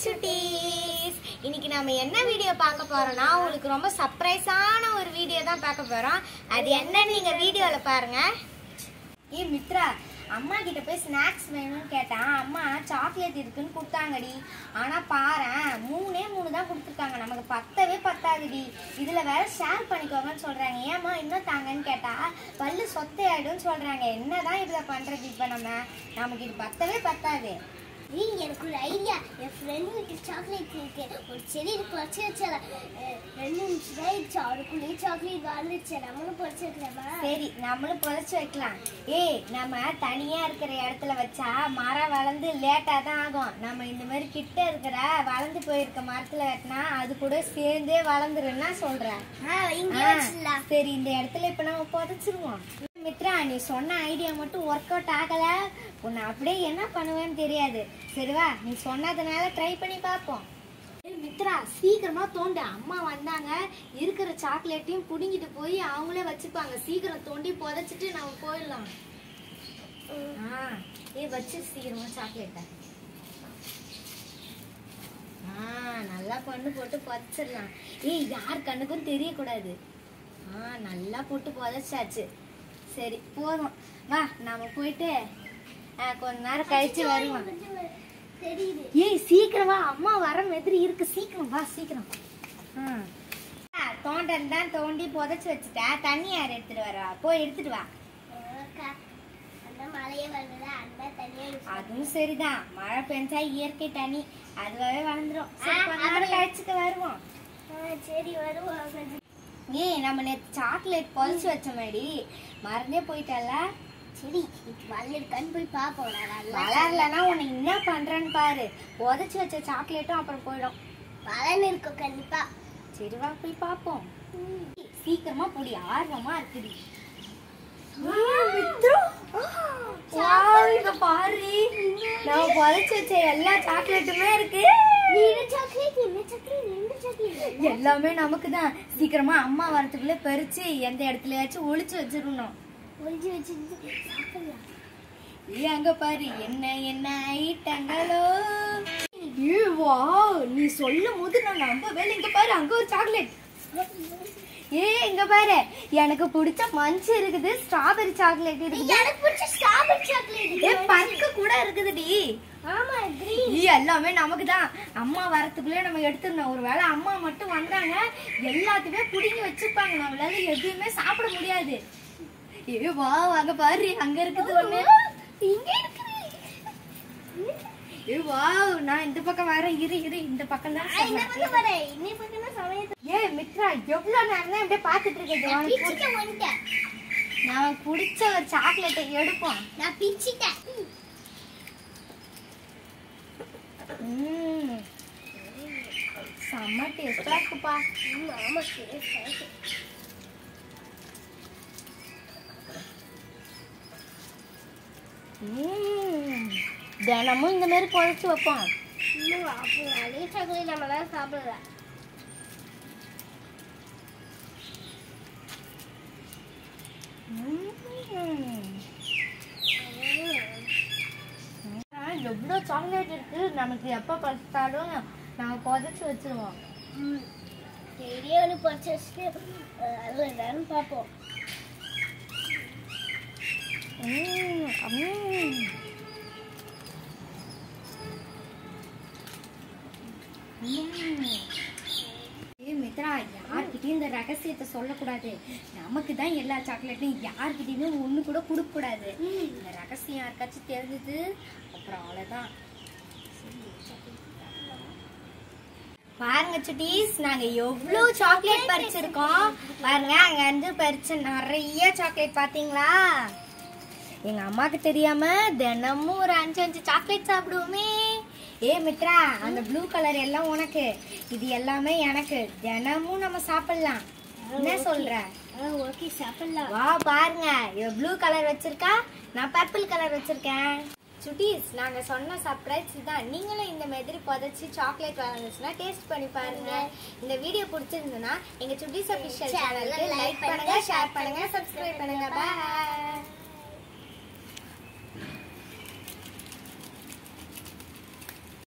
சுட்டீஸ் இன்னைக்கு நம்ம என்ன வீடியோ பார்க்க போறோம்னா உங்களுக்கு ரொம்ப சர்ப்ரைஸான ஒரு வீடியோ தான் பார்க்க போறோம் அது என்னன்னு நீங்க வீடியோல பாருங்க ஏ மித்ரா அம்மா கிட்ட போய் ஸ்நாக்ஸ் வேணும்னு கேட்டேன் அம்மா சாக்லேட் இருக்குன்னு கொடுத்தாங்கடி ஆனா பாரேன் மூணே மூணு தான் கொடுத்துருக்காங்க நமக்கு பத்தவே பத்தாதுடி இதுல வேற ஷேர் பண்ணிக்கோங்கன்னு சொல்றாங்க ஏம்மா இன்னும் தாங்கன்னு கேட்டா பல்லு சொத்தையாயிடும்னு சொல்றாங்க என்னதான் இதுல பண்றது இப்ப நம்ம நமக்கு இது பத்தவே பத்தாது ஏய், எனக்கு ஒரு ஐடியா என் ஃப்ரெண்ட் வீட்டு சாக்லேட் இருக்கு ஒரு செடி பறிச்சு வச்சல ரெண்டு நிமிஷம் தான் ஆயிடுச்சு அதுக்குள்ளேயே சாக்லேட் வாழ்ந்துச்சு நம்மளும் பறிச்சு வைக்கலாமா சரி நம்மளும் புதைச்சு வைக்கலாம் ஏய் நம்ம தனியா இருக்கிற இடத்துல வச்சா மரம் வளர்ந்து லேட்டா தான் ஆகும் நம்ம இந்த மாதிரி கிட்ட இருக்கிற வளர்ந்து போயிருக்க மரத்துல வெட்டினா அது கூட சேர்ந்தே வளர்ந்துருன்னா சொல்றேன் ஆ இங்கே ஆ, வச்சிடலாம் சரி இந்த இடத்துல இப்ப நம்ம புதைச்சிருவோம் மித்ரா நீ சொன்ன ஐடியா மட்டும் ஒர்க் அவுட் ஆகல உன்னை அப்படியே என்ன பண்ணுவேன்னு தெரியாது சரி வா நீ சொன்னதுனால ட்ரை பண்ணி பார்ப்போம் ஏய் மித்ரா சீக்கிரமா தோண்டு அம்மா வந்தாங்க இருக்கிற சாக்லேட்டையும் புடுங்கிட்டு போய் அவங்களே வச்சுப்பாங்க சீக்கிரம் தோண்டி புதைச்சிட்டு நம்ம போயிடலாம் ஆ ஏ வச்சு சீக்கிரமா சாக்லேட்டை ஆ நல்லா பண்ணு போட்டு புதைச்சிடலாம் ஏய் யார் கண்ணுக்கும் தெரியக்கூடாது ஆ நல்லா போட்டு புதைச்சாச்சு சரி போதும் வா நாம போயிட்டு ஆ, கொஞ்ச நேரம் கழிச்சு வருவோம் தெரியுது ஏய் சீக்கிரம் வா அம்மா வர மாதிரி இருக்கு சீக்கிரம் வா சீக்கிரம் ஆ. ஆ, தோண்டன் தான் தோண்டி புதைச்சு வச்சுட்டா தண்ணி யார் எடுத்துட்டு வரா போய் எடுத்துட்டு வா அக்கா, அந்த மழையே வருதுல அந்த தண்ணியை அதுவும் சரிதான் மழை பெஞ்சா இயற்கை தண்ணி அதுவாவே வளர்ந்துரும் சரி, ஆ, கொஞ்ச நேரம் அப்படியே. கழிச்சுட்டு வருவோம் ஆ, சரி வருவோம் ஏய் நம்ம நேத்து சாக்லேட் பொழிச்சு வச்சோமேடி மறந்தே போயிட்டல சரி இது வளர்க்கான்னு போய் பார்ப்போம் நான் நல்லா வளரலன்னா உன்னை என்ன பண்றேன்னு பாரு உதச்சு வச்ச சாக்லேட்டும் அப்புறம் போயிடும் வளர்ந்து இருக்கும் கண்டிப்பா சரி வா போய் பாப்போம் சீக்கிரமா போடி ஆர்வமா இருக்குடி இங்க பாரு நான் புதைச்சு வச்ச எல்லா சாக்லேட்டுமே இருக்கு ரெண்டு சாக்லேட் ரெண்டு சாக்லேட் ரெண்டு சாக்லேட் எல்லாமே நமக்கு தான் சீக்கிரமா அம்மா வரதுக்குள்ள பறிச்சு எந்த இடத்துலயாச்சும் ஒளிச்சு வச்சிடணும் ஒளிஞ்சு வச்சிருந்து சாப்பிடலாம் ஏ அங்க பாரு என்ன என்ன ஐட்டங்களோ ஏ வா நீ சொல்லும் போது நான் நம்பவே இல்லை. இங்க பாரு அங்க ஒரு சாக்லேட் ஏ இங்க பாரு எனக்கு பிடிச்ச மஞ்சு இருக்குது ஸ்ட்ராபெரி சாக்லேட் இருக்குது எனக்கு பிடிச்ச ஸ்ட்ராபெரி சாக்லேட் ஏ பருக்கு கூட இருக்குதுடி ஆமா கிரீன் ஈ எல்லாமே நமக்கு தான் அம்மா வரத்துக்குள்ளே நம்ம எடுத்துடணும் ஒருவேளை அம்மா மட்டும் வந்தாங்க எல்லாத்தையுமே புடிங்கி வச்சிருப்பாங்க நம்மளால எதுவுமே சாப்பிட முடியாது ஏ வா அங்க பாரு அங்க இருக்குது ஒண்ணு இங்க இருக்கு ஏ வா நான் இந்த பக்கம் வரேன் இரு இரு இந்த பக்கம் தான் நான் இந்த பக்கம் வரேன் இன்னை பக்கம் தான் சமயத்தை ஏ மித்ரா எவ்வளவு நேரம் தான் இப்படியே பாத்துட்டு இருக்கேன் உனக்கு பிடி- பிச்சுக்க வந்துட்டேன் நமக்கு பிடிச்ச ஒரு சாக்லேட்டை எடுப்போம் நான் பிச்சிட்டேன் ம். செம்ம டேஸ்டா இருக்குப்பா ம், ஆமா சரி சரி ம். தினமும் இந்த மாதிரி குழச்சி வைப்போம் இன்னும் அப்போ நிறைய சாக்லேட் நம்மளால சாப்பிடல ம். ஆ, எவ்வளோ சாக்லேட் இருக்கு நமக்கு எப்போ பசித்தாலும் நாங்கள் புதைச்சி வச்சிருவோம் ம் பெரிய ஒன்று பறிச்சு வச்சுட்டு அஹ், அது என்னன்னு பார்ப்போம் ம், ம். ம். ஏய் மித்ரா யார்கிட்டயும் இந்த ரகசியத்தை சொல்லக்கூடாது நமக்கு தான் எல்லா சாக்லேட்டும் யார்கிட்டயுமே ஒண்ணு கூட கொடுக்க கூடாது இந்த ரகசியம் யாருக்காச்சும் தெரிஞ்சது அப்புறம் அவ்வளவுதான் பாருங்க சுட்டீஸ் நாங்க எவ்வளவு சாக்லேட் பறிச்சிருக்கோம் பாருங்க அங்க இருந்து பறிச்ச நிறைய சாக்லேட் பாத்தீங்களா எங்க அம்மாக்கு தெரியாம தினமும் ஒரு அஞ்சு அஞ்சு சாக்லேட் சாப்பிடுவோமே ஏ மித்ரா அந்த ப்ளூ கலர் எல்லாம் உனக்கு இது எல்லாமே எனக்கு தினமும் நம்ம சாப்பிடலாம் என்ன சொல்ற ஓகே சாப்பிடலாம் வா பாருங்க இவ ப்ளூ கலர் வச்சிருக்கா நான் பர்பிள் கலர் வச்சிருக்கேன் சுட்டீஸ் நாங்க சொன்ன சர்ப்ரைஸ் தான் நீங்களும் இந்த மாதிரி புதைச்சி சாக்லேட் வளர்ந்துச்சுன்னா டேஸ்ட் பண்ணி பாருங்க இந்த வீடியோ பிடிச்சிருந்ததுன்னா எங்க சுட்டீஸ் அபிஷியல் சேனலுக்கு லைக் பண்ணுங்க ஷேர் பண்ணுங்க சப்ஸ்கிரைப் பண்ணுங்க பாய்